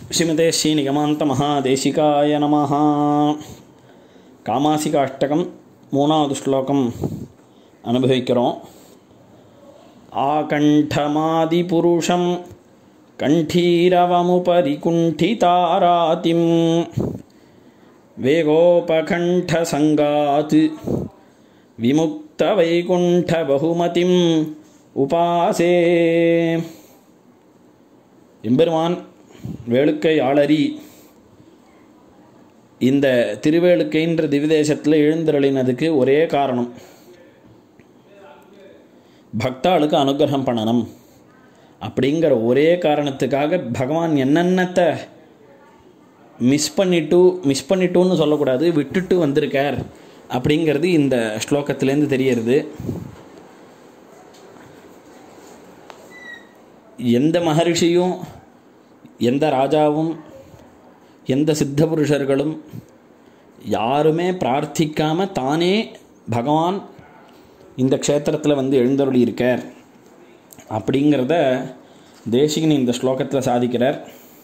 ஸ்ரீமதே ஸ்ரீநிகமாந்த மகாதேசிகாய நமஹ காமாசிக அஷ்டகம் மூணாவது ஸ்லோகம் அனுபவிக்கிறோம் ஆகண்டமாதிபுருஷம் கண்டீரவமுபரி குண்டிதாராதிம் வேகோபகண்டசங்காத் விமுக்தவைகுண்டபகுமதிம் உபாசே எம்பெருமான் வேளுக்கை ஆளரி இந்த திருவேளுக்கைன்ற திவிதேசத்தில் எழுந்தருளினதுக்கு ஒரே காரணம் பக்தாளுக்கு அனுகிரகம் பண்ணணும் அப்படிங்கிற ஒரே காரணத்துக்காக பகவான் என்னென்னத்தை மிஸ் பண்ணிட்டு மிஸ் பண்ணிட்டோன்னு சொல்லக்கூடாது விட்டுட்டு வந்திருக்கார் அப்படிங்கிறது இந்த ஸ்லோகத்திலேருந்து தெரியறது எந்த மகரிஷியும் எந்த ராஜாவும் எந்த சித்த புருஷர்களும் யாருமே பிரார்த்திக்காம தானே பகவான் இந்த க்ஷேத்திரத்தில் வந்து எழுந்தருளி இருக்கார் அப்படிங்கிறத தேசிகன் இந்த ஸ்லோகத்தில் சாதிக்கிறார்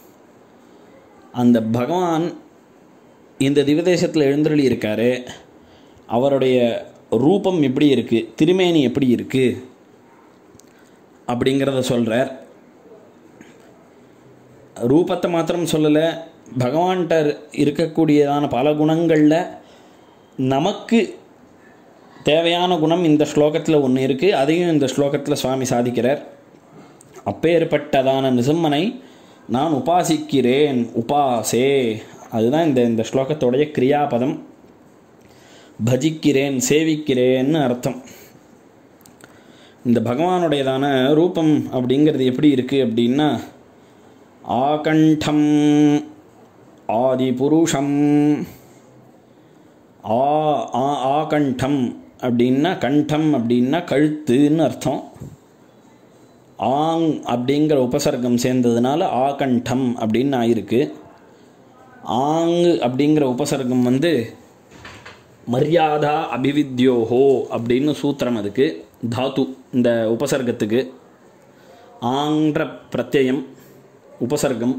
அந்த பகவான் இந்த திவதேசத்தில் எழுந்தருளி இருக்காரு அவருடைய ரூபம் எப்படி இருக்குது திருமேனி எப்படி இருக்குது அப்படிங்கிறத சொல்கிறார் ரூபத்தை மாத்திரம் சொல்லலை பகவான்கிட்ட இருக்கக்கூடியதான பல குணங்களில் நமக்கு தேவையான குணம் இந்த ஸ்லோகத்தில் ஒன்று இருக்குது அதையும் இந்த ஸ்லோகத்தில் சுவாமி சாதிக்கிறார் அப்பேற்பட்டதான நிசம்மனை நான் உபாசிக்கிறேன் உபாசே அதுதான் இந்த இந்த ஸ்லோகத்தோடைய கிரியாபதம் பஜிக்கிறேன் சேவிக்கிறேன்னு அர்த்தம் இந்த பகவானுடையதான ரூபம் அப்படிங்கிறது எப்படி இருக்குது அப்படின்னா ஆகண்டம் ஆதிபுருஷம் ஆ ஆ ஆகண்டம் அப்படின்னா கண்டம் அப்படின்னா கழுத்துன்னு அர்த்தம் ஆங் அப்படிங்கிற உபசர்க்கம் சேர்ந்ததுனால ஆகண்டம் அப்படின்னு ஆயிருக்கு ஆங் அப்படிங்கிற உபசர்க்கம் வந்து மரியாதா அபிவித்யோஹோ அப்படின்னு சூத்திரம் அதுக்கு தாத்து இந்த உபசர்க்கத்துக்கு ஆங்கிற பிரத்யயம் உபசர்க்கம்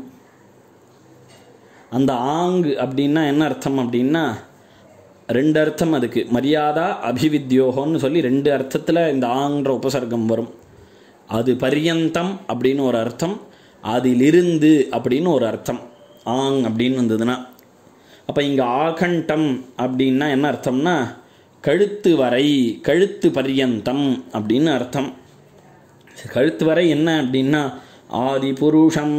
அந்த ஆங் அப்படின்னா என்ன அர்த்தம் அப்படின்னா ரெண்டு அர்த்தம் அதுக்கு மரியாதா அபிவித்யோகோன்னு சொல்லி ரெண்டு அர்த்தத்தில் இந்த ஆங்கிற உபசர்க்கம் வரும் அது பரியந்தம் அப்படின்னு ஒரு அர்த்தம் அதிலிருந்து அப்படின்னு ஒரு அர்த்தம் ஆங் அப்படின்னு வந்ததுன்னா அப்போ இங்கே ஆகண்டம் அப்படின்னா என்ன அர்த்தம்னா கழுத்து வரை கழுத்து பரியந்தம் அப்படின்னு அர்த்தம் கழுத்து வரை என்ன அப்படின்னா ஆதி புருஷம்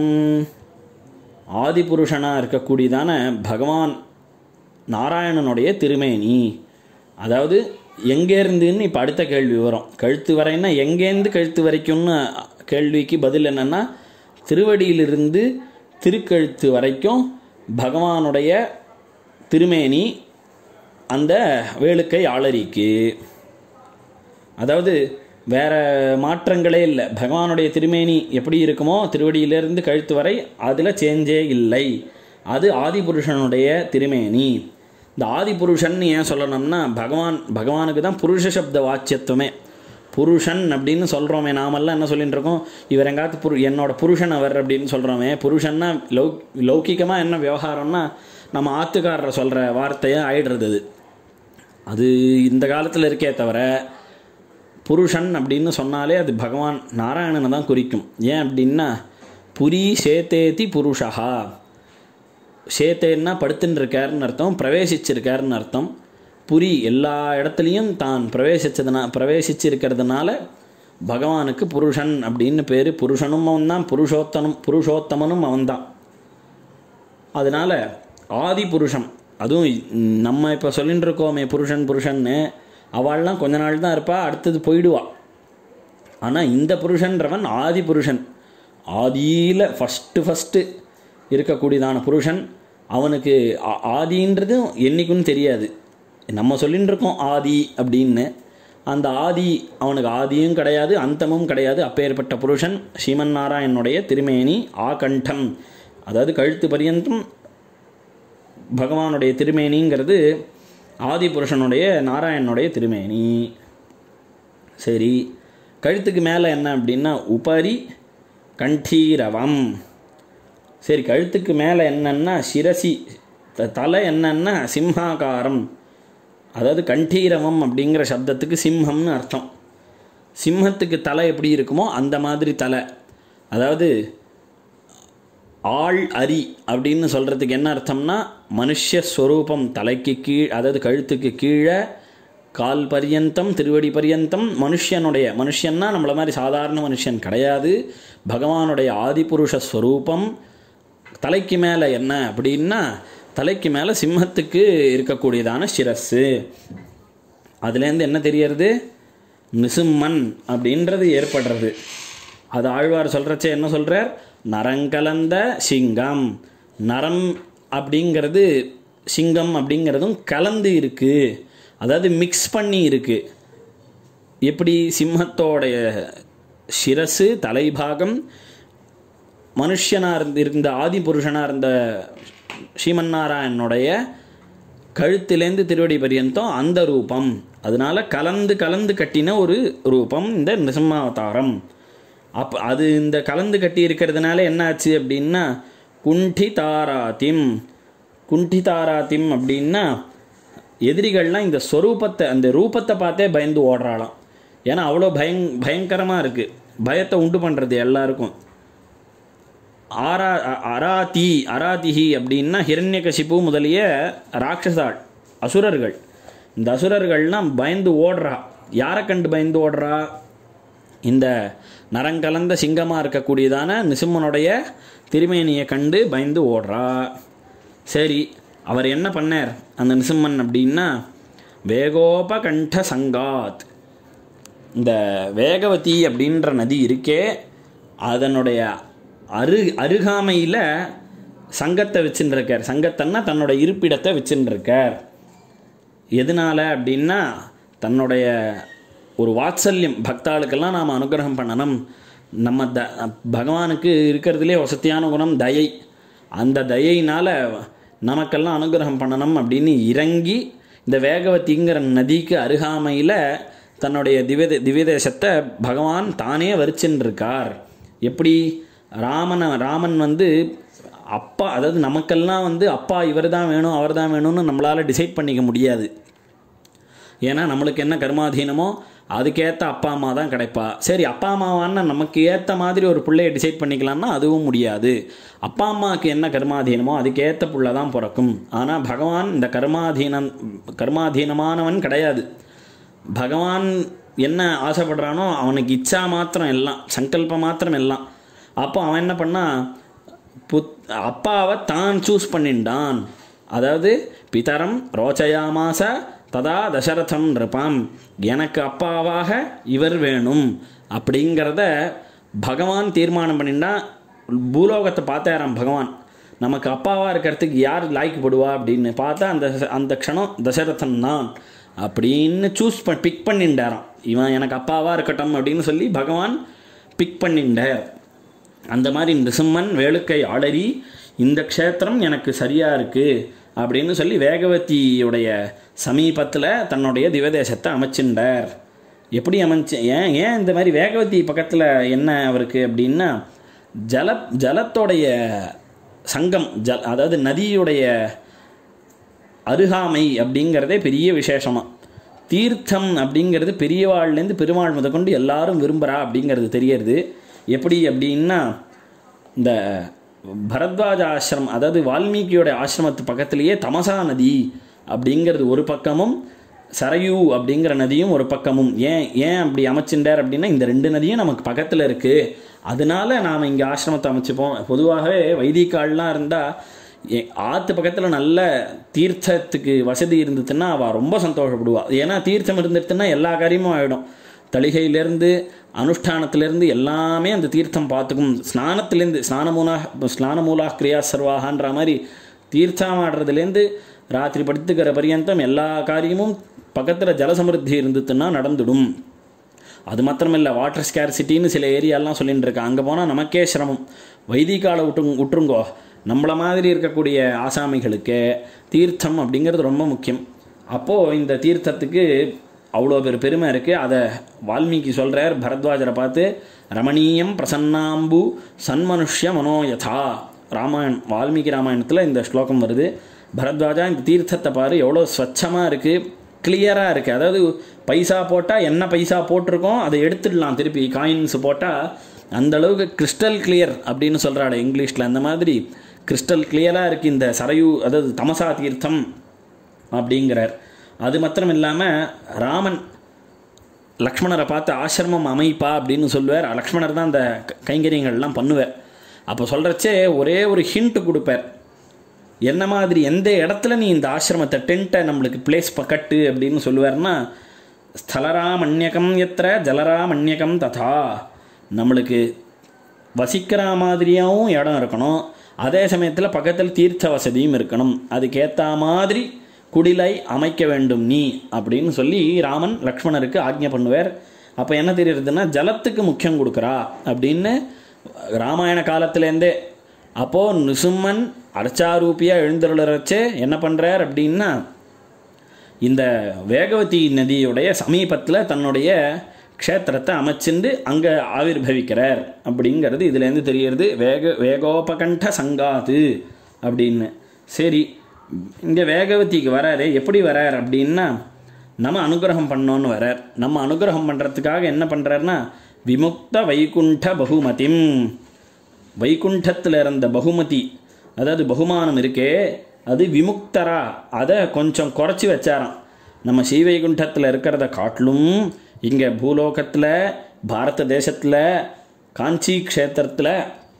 ஆதி புருஷனாக இருக்கக்கூடியதான பகவான் நாராயணனுடைய திருமேனி அதாவது எங்கேருந்துன்னு இப்போ அடுத்த கேள்வி வரும் கழுத்து வரைன்னா எங்கேருந்து கழுத்து வரைக்கும்னு கேள்விக்கு பதில் என்னென்னா திருவடியிலிருந்து திருக்கழுத்து வரைக்கும் பகவானுடைய திருமேனி அந்த வேளுக்கை ஆளரிக்கு அதாவது வேற மாற்றங்களே இல்லை பகவானுடைய திருமேனி எப்படி இருக்குமோ திருவடியிலிருந்து கழுத்து வரை அதில் சேஞ்சே இல்லை அது ஆதிபுருஷனுடைய திருமேனி இந்த ஆதிபுருஷன் ஏன் சொல்லணும்னா பகவான் பகவானுக்கு தான் புருஷ சப்த வாச்சியத்துவமே புருஷன் அப்படின்னு சொல்கிறோமே நாமெல்லாம் என்ன சொல்லிட்டு இருக்கோம் இவர் எங்காவது புரு என்னோட புருஷன் அவர் அப்படின்னு சொல்கிறோமே புருஷன்னா லௌ லௌக்கிகமாக என்ன விவகாரம்னா நம்ம ஆத்துக்காரரை சொல்கிற வார்த்தையாக ஆயிடுறது அது அது இந்த காலத்தில் இருக்கே தவிர புருஷன் அப்படின்னு சொன்னாலே அது பகவான் நாராயணனை தான் குறிக்கும் ஏன் அப்படின்னா புரி சேத்தேதி புருஷா சேத்தேன்னா படுத்துன்னு இருக்காருன்னு அர்த்தம் பிரவேசிச்சிருக்காருன்னு அர்த்தம் புரி எல்லா இடத்துலையும் தான் பிரவேசிச்சதுனா பிரவேசிச்சிருக்கிறதுனால பகவானுக்கு புருஷன் அப்படின்னு பேர் புருஷனும் அவன் தான் புருஷோத்தனும் புருஷோத்தமனும் அவன்தான் அதனால் ஆதி புருஷம் அதுவும் நம்ம இப்போ சொல்லிட்டு இருக்கோமே புருஷன் புருஷன்னு அவள்லாம் கொஞ்ச நாள் தான் இருப்பா அடுத்தது போயிடுவா ஆனால் இந்த புருஷன்றவன் ஆதி புருஷன் ஆதியில் ஃபஸ்ட்டு ஃபஸ்ட்டு இருக்கக்கூடியதான புருஷன் அவனுக்கு ஆதின்றதும் என்றைக்குன்னு தெரியாது நம்ம சொல்லிட்டு இருக்கோம் ஆதி அப்படின்னு அந்த ஆதி அவனுக்கு ஆதியும் கிடையாது அந்தமும் கிடையாது அப்பேற்பட்ட புருஷன் ஸ்ரீமன் நாராயணனுடைய திருமேனி ஆகண்டம் அதாவது கழுத்து பரியந்தம் பகவானுடைய திருமேனிங்கிறது ஆதி புருஷனுடைய நாராயணனுடைய திருமேனி சரி கழுத்துக்கு மேலே என்ன அப்படின்னா உபரி கண்டீரவம் சரி கழுத்துக்கு மேலே என்னன்னா சிரசி த- தலை என்னன்னா சிம்ஹாகாரம் அதாவது கண்டீரவம் அப்படிங்கிற சப்தத்துக்கு சிம்ஹம்னு அர்த்தம் சிம்மத்துக்கு தலை எப்படி இருக்குமோ அந்த மாதிரி தலை அதாவது ஆள் அரி அப்படின்னு சொல்கிறதுக்கு என்ன அர்த்தம்னா மனுஷஸ்வரூபம் தலைக்கு கீழ் அதாவது கழுத்துக்கு கீழே கால் பரியந்தம் திருவடி பரியந்தம் மனுஷனுடைய மனுஷன்னா நம்மள மாதிரி சாதாரண மனுஷன் கிடையாது பகவானுடைய ஆதிபுருஷ ஸ்வரூபம் தலைக்கு மேலே என்ன அப்படின்னா தலைக்கு மேலே சிம்மத்துக்கு இருக்கக்கூடியதான சிரஸ்ஸு அதுலேருந்து என்ன தெரியறது நிசும்மன் அப்படின்றது ஏற்படுறது அது ஆழ்வார் சொல்கிறச்ச என்ன சொல்கிறார் நரங்கலந்த சிங்கம் நரம் அப்படிங்கிறது சிங்கம் அப்படிங்கிறதும் கலந்து இருக்குது அதாவது மிக்ஸ் பண்ணி இருக்குது எப்படி சிம்மத்தோடைய சிரசு தலைபாகம் மனுஷனாக இருந்து இருந்த ஆதி புருஷனாக இருந்த ஸ்ரீமன்னாராயணனுடைய கழுத்திலேந்து திருவடி பரியந்தம் அந்த ரூபம் அதனால கலந்து கலந்து கட்டின ஒரு ரூபம் இந்த நிசம்மாவதாரம் அப்போ அது இந்த கலந்து கட்டி இருக்கிறதுனால என்னாச்சு அப்படின்னா குண்டி தாராத்திம் குண்டி தாராத்திம் அப்படின்னா எதிரிகள்லாம் இந்த ஸ்வரூபத்தை அந்த ரூபத்தை பார்த்தே பயந்து ஓடுறாளாம் ஏன்னா அவ்வளோ பயங் பயங்கரமாக இருக்குது பயத்தை உண்டு பண்ணுறது எல்லாருக்கும் ஆரா அ- அராதி அராதிஹி அப்படின்னா ஹிரண்யகசிபு முதலிய ராட்சசாள் அசுரர்கள் இந்த அசுரர்கள்லாம் பயந்து ஓடுறா யாரை கண்டு பயந்து ஓடுறா இந்த நரங்கலந்த சிங்கமாக இருக்கக்கூடியதான நிசிம்மனுடைய திருமேனியை கண்டு பயந்து ஓடுறா சரி அவர் என்ன பண்ணார் அந்த நிசிம்மன் அப்படின்னா வேகோபகண்ட சங்காத் இந்த வேகவதி அப்படின்ற நதி இருக்கே அதனுடைய அரு அருகாமையில் சங்கத்தை வச்சுருக்கார் சங்கத்தன்னா தன்னோட இருப்பிடத்தை வச்சுருக்கார் எதனால அப்படின்னா தன்னுடைய ஒரு வாத்சல்யம் பக்தாளுக்கெல்லாம் நாம் அனுகிரகம் பண்ணணும் நம்ம த பகவானுக்கு இருக்கிறதுலே வசதியான குணம் தயை அந்த தயையினால நமக்கெல்லாம் அனுகிரகம் பண்ணணும் அப்படின்னு இறங்கி இந்த வேகவதிங்கிற நதிக்கு அருகாமையில் தன்னுடைய திவ்ய திவ்யதேசத்தை பகவான் தானே வரிச்சுன்னு இருக்கார் எப்படி ராமனை ராமன் வந்து அப்பா அதாவது நமக்கெல்லாம் வந்து அப்பா இவர் தான் வேணும் அவர் தான் வேணும்னு நம்மளால் டிசைட் பண்ணிக்க முடியாது ஏன்னா நம்மளுக்கு என்ன கர்மாதீனமோ அதுக்கேற்ற அப்பா அம்மா தான் கிடைப்பா சரி அப்பா அம்மாவான்னா நமக்கு ஏற்ற மாதிரி ஒரு பிள்ளையை டிசைட் பண்ணிக்கலாம்னா அதுவும் முடியாது அப்பா அம்மாவுக்கு என்ன கர்மாதீனமோ அதுக்கேற்ற புள்ள தான் பிறக்கும் ஆனால் பகவான் இந்த கர்மாதீனம் கர்மாதீனமானவன் கிடையாது பகவான் என்ன ஆசைப்படுறானோ அவனுக்கு இச்சா மாத்திரம் எல்லாம் சங்கல்பம் மாத்திரம் எல்லாம் அப்போ அவன் என்ன பண்ணா புத் அப்பாவை தான் சூஸ் பண்ணிண்டான் அதாவது பிதரம் ரோச்சயாமாச ததா தசரதம் நிருப்பாம் எனக்கு அப்பாவாக இவர் வேணும் அப்படிங்கிறத பகவான் தீர்மானம் பண்ணிண்டா பூலோகத்தை பார்த்தாராம் பகவான் நமக்கு அப்பாவாக இருக்கிறதுக்கு யார் லாய்க்கப்படுவா அப்படின்னு பார்த்தா அந்த அந்த க்ஷணம் தசரதன் தான் அப்படின்னு சூஸ் ப பிக் பண்ணிண்டாராம் இவன் எனக்கு அப்பாவாக இருக்கட்டும் அப்படின்னு சொல்லி பகவான் பிக் பண்ணிண்டார் அந்த மாதிரி நிருசிம்மன் வேளுக்கை ஆளரி இந்த க்ஷேத்திரம் எனக்கு சரியாக இருக்குது அப்படின்னு சொல்லி வேகவதியுடைய சமீபத்தில் தன்னுடைய திவதேசத்தை அமைச்சின்றார் எப்படி அமைச்சு ஏன் ஏன் இந்த மாதிரி வேகவதி பக்கத்தில் என்ன அவருக்கு அப்படின்னா ஜல ஜலத்தோடைய சங்கம் ஜல் அதாவது நதியுடைய அருகாமை அப்படிங்கிறதே பெரிய விசேஷமா தீர்த்தம் அப்படிங்கிறது பெரியவாள்லேருந்து பெருமாள் முதற்கொண்டு எல்லாரும் விரும்புகிறா அப்படிங்கிறது தெரியறது எப்படி அப்படின்னா இந்த பரத்வாஜ ஆசிரமம் அதாவது வால்மீகியோட ஆசிரமத்து பக்கத்திலேயே தமசா நதி அப்படிங்கிறது ஒரு பக்கமும் சரையூ அப்படிங்கிற நதியும் ஒரு பக்கமும் ஏன் ஏன் அப்படி அமைச்சின்றார் அப்படின்னா இந்த ரெண்டு நதியும் நமக்கு பக்கத்தில் இருக்குது அதனால நாம் இங்கே ஆசிரமத்தை அமைச்சுப்போம் பொதுவாகவே வைதிகால்லாம் இருந்தால் ஏ- ஆத்து பக்கத்தில் நல்ல தீர்த்தத்துக்கு வசதி இருந்ததுன்னா அவள் ரொம்ப சந்தோஷப்படுவா ஏன்னா தீர்த்தம் இருந்துட்டுன்னா எல்லா காரியமும் ஆகிடும் தளிகையிலேருந்து அனுஷ்டானத்திலேருந்து எல்லாமே அந்த தீர்த்தம் பார்த்துக்கும் ஸ்நானத்துலேருந்து ஸ்நானமூலா ஸ்நானமூலா கிரியா சர்வாகன்ற மாதிரி தீர்த்தம் ஆடுறதுலேருந்து ராத்திரி படுத்துக்கிற பரியந்தம் எல்லா காரியமும் பக்கத்தில் ஜலசமிருத்தி இருந்துச்சுன்னா நடந்துடும் அது மாத்திரமில்லை வாட்டர் ஸ்கேர்சிட்டின்னு சில ஏரியாலாம் சொல்லிட்டு இருக்கா அங்கே போனால் நமக்கே சிரமம் வைதிகால விட்டு விட்டுருங்கோ நம்மள மாதிரி இருக்கக்கூடிய ஆசாமிகளுக்கு தீர்த்தம் அப்படிங்கிறது ரொம்ப முக்கியம் அப்போது இந்த தீர்த்தத்துக்கு அவ்வளோ பேர் பெருமை இருக்குது அதை வால்மீகி சொல்கிறார் பரத்வாஜரை பார்த்து ரமணீயம் பிரசன்னாம்பு சன்மனுஷ்ய மனோயதா ராமாயணம் வால்மீகி ராமாயணத்தில் இந்த ஸ்லோகம் வருது பரத்வாஜா இந்த தீர்த்தத்தை பாரு எவ்வளோ ஸ்வச்சமாக இருக்குது கிளியராக இருக்குது அதாவது பைசா போட்டால் என்ன பைசா போட்டிருக்கோம் அதை எடுத்துடலாம் திருப்பி காயின்ஸ் போட்டால் அந்த அளவுக்கு கிறிஸ்டல் கிளியர் அப்படின்னு சொல்கிறாள் இங்கிலீஷில் அந்த மாதிரி கிறிஸ்டல் கிளியராக இருக்குது இந்த சரையு அதாவது தமசா தீர்த்தம் அப்படிங்கிறார் அது மாத்திரம் இல்லாமல் ராமன் லக்ஷ்மணரை பார்த்து ஆசிரமம் அமைப்பா அப்படின்னு சொல்லுவார் லக்ஷ்மணர் தான் அந்த க- கைங்கரியங்கள்லாம் பண்ணுவார் அப்போ சொல்கிறச்சே ஒரே ஒரு ஹிண்ட் கொடுப்பார் என்ன மாதிரி எந்த இடத்துல நீ இந்த ஆசிரமத்தை டென்ட்டை நம்மளுக்கு பிளேஸ் கட்டு அப்படின்னு சொல்லுவார்னா ஸ்தலராமண்யகம் எத்திர ஜலராமண்யகம் ததா நம்மளுக்கு வசிக்கிற மாதிரியாகவும் இடம் இருக்கணும் அதே சமயத்தில் பக்கத்தில் தீர்த்த வசதியும் இருக்கணும் அதுக்கேற்ற மாதிரி குடிலை அமைக்க வேண்டும் நீ அப்படின்னு சொல்லி ராமன் லக்ஷ்மணருக்கு ஆக்ஞை பண்ணுவார் அப்போ என்ன தெரியுறதுன்னா ஜலத்துக்கு முக்கியம் கொடுக்குறா அப்படின்னு ராமாயண காலத்துலேருந்தே அப்போது நிசும்மன் அர்ச்சாரூபியாக எழுந்தருளச்சே என்ன பண்ணுறார் அப்படின்னா இந்த வேகவதி நதியுடைய சமீபத்தில் தன்னுடைய க்ஷேத்திரத்தை அமைச்சிண்டு அங்கே ஆவிர்பவிக்கிறார் அப்படிங்கிறது இதுலேருந்து தெரியறது வேக வேகோபகண்ட சங்காத்து அப்படின்னு சரி இங்கே வேகவதிக்கு வராரு எப்படி வரார் அப்படின்னா நம்ம அனுகிரகம் பண்ணோன்னு வரார் நம்ம அனுகிரகம் பண்ணுறதுக்காக என்ன பண்ணுறாருன்னா விமுக்த வைகுண்ட பகுமதிம் வைகுண்டத்தில் இருந்த பகுமதி அதாவது பகுமானம் இருக்கே அது விமுக்தரா அதை கொஞ்சம் குறைச்சி வச்சாராம் நம்ம ஸ்ரீவைகுண்டத்தில் இருக்கிறத காட்டிலும் இங்கே பூலோகத்தில் பாரத தேசத்தில் காஞ்சி க்ஷேத்திரத்தில்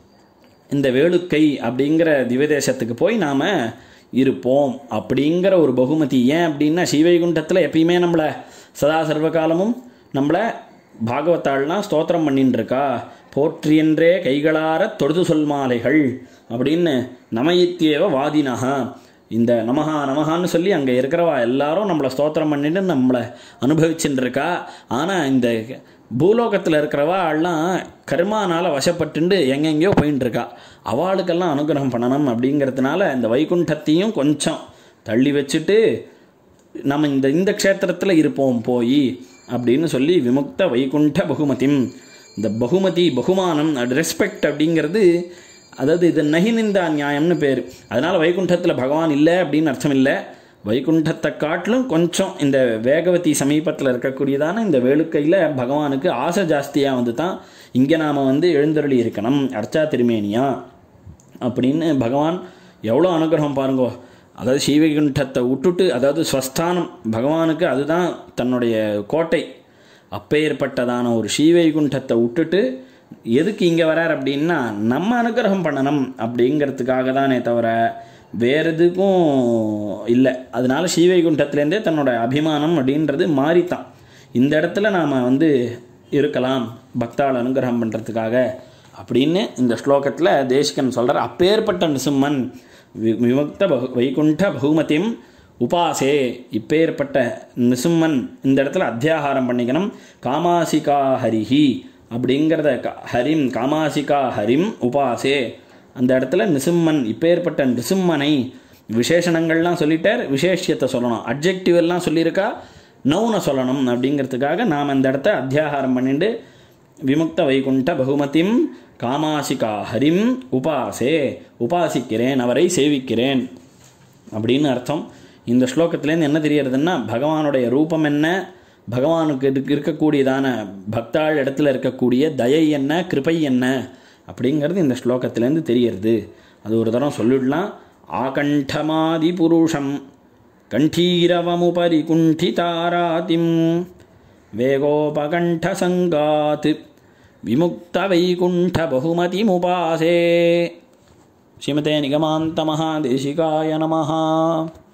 இந்த வேளுக்கை அப்படிங்கிற திவ்யதேசத்துக்கு போய் நாம் இருப்போம் அப்படிங்கிற ஒரு பகுமதி ஏன் அப்படின்னா ஸ்ரீவைகுண்டத்தில் எப்பயுமே நம்மளை சதா சர்வகாலமும் நம்மளை பாகவத்தாள்லாம் ஸ்தோத்திரம் பண்ணின்னு இருக்கா போற்றியன்றே கைகளார தொடுது சொல் மாலைகள் அப்படின்னு நமயித்தியேவ வாதினஹா இந்த நமஹா நமஹான்னு சொல்லி அங்கே இருக்கிறவா எல்லாரும் நம்மளை ஸ்தோத்திரம் பண்ணிட்டு நம்மளை அனுபவிச்சுட்டு இருக்கா ஆனால் இந்த பூலோகத்தில் இருக்கிறவா எல்லாம் கர்மானால் வசப்பட்டுண்டு எங்கெங்கேயோ போயின்னு இருக்கா அவளுக்கெல்லாம் அனுகிரகம் பண்ணணும் அப்படிங்கிறதுனால இந்த வைகுண்டத்தையும் கொஞ்சம் தள்ளி வச்சுட்டு நம்ம இந்த இந்த க்ஷேத்திரத்தில் இருப்போம் போய் அப்படின்னு சொல்லி விமுக்த வைகுண்ட பகுமதிம் இந்த பகுமதி பகுமானம் ரெஸ்பெக்ட் அப்படிங்கிறது அதாவது இது நகினிந்தா நியாயம்னு பேர் அதனால் வைகுண்டத்தில் பகவான் இல்லை அப்படின்னு அர்த்தம் இல்லை வைகுண்டத்தை காட்டிலும் கொஞ்சம் இந்த வேகவதி சமீபத்தில் இருக்கக்கூடியதான இந்த வேளுக்கையில் பகவானுக்கு ஆசை ஜாஸ்தியாக வந்து தான் இங்கே நாம் வந்து எழுந்தருளி இருக்கணும் அர்ச்சா திருமேனியா அப்படின்னு பகவான் எவ்வளோ அனுகிரகம் பாருங்கோ அதாவது ஸ்ரீவைகுண்டத்தை விட்டுட்டு அதாவது ஸ்வஸ்தானம் பகவானுக்கு அதுதான் தன்னுடைய கோட்டை அப்பேற்பட்டதான ஒரு ஸ்ரீவைகுண்டத்தை விட்டுட்டு எதுக்கு இங்கே வரார் அப்படின்னா நம்ம அனுகிரகம் பண்ணணும் அப்படிங்கிறதுக்காக தானே தவிர வேறு எதுக்கும் இல்லை அதனால ஸ்ரீவைகுண்டத்துலேருந்தே தன்னோட அபிமானம் அப்படின்றது மாறித்தான் இந்த இடத்துல நாம் வந்து இருக்கலாம் பக்தாள் அனுகிரகம் பண்ணுறதுக்காக அப்படின்னு இந்த ஸ்லோகத்தில் தேசிகன் சொல்கிறார் அப்பேற்பட்ட நிசும்மன் வி- விமுக்த பகு வைகுண்ட பகுமதியும் உபாசே இப்பேற்பட்ட நிசும்மன் இந்த இடத்துல அத்தியாகாரம் பண்ணிக்கணும் காமாசிகா ஹரிஹி அப்படிங்கிறத க- ஹரிம் காமாசிகா ஹரிம் உபாசே அந்த இடத்துல நிசும்மன் இப்பேற்பட்ட நிசும்மனை விசேஷணங்கள்லாம் சொல்லிட்டார் விசேஷியத்தை சொல்லணும் அட்ஜெக்டிவ் எல்லாம் சொல்லியிருக்கா நவுனை சொல்லணும் அப்படிங்கிறதுக்காக நாம் இந்த இடத்த அத்தியாகாரம் பண்ணிட்டு விமுக்த வைகுண்ட பகுமதிம் காமாசிகா ஹரிம் உபாசே உபாசிக்கிறேன் அவரை சேவிக்கிறேன் அப்படின்னு அர்த்தம் இந்த ஸ்லோகத்துலேருந்து என்ன தெரியறதுன்னா பகவானுடைய ரூபம் என்ன பகவானுக்கு இதுக்கு இருக்கக்கூடியதான பக்தாள் இடத்துல இருக்கக்கூடிய தயை என்ன கிருபை என்ன அப்படிங்கிறது இந்த ஸ்லோகத்திலேருந்து தெரியறது அது ஒரு தரம் சொல்லிடலாம் ஆகண்டமாதி புருஷம் கண்டீரவமுபரி குண்டிதாராதிம் வேகோபகண்டசங்காத் விமுக்த வைகுண்ட பகுமதிமுபாசே ஸ்ரீமதே நிகமாந்த மகாதேசிகாய நமஹா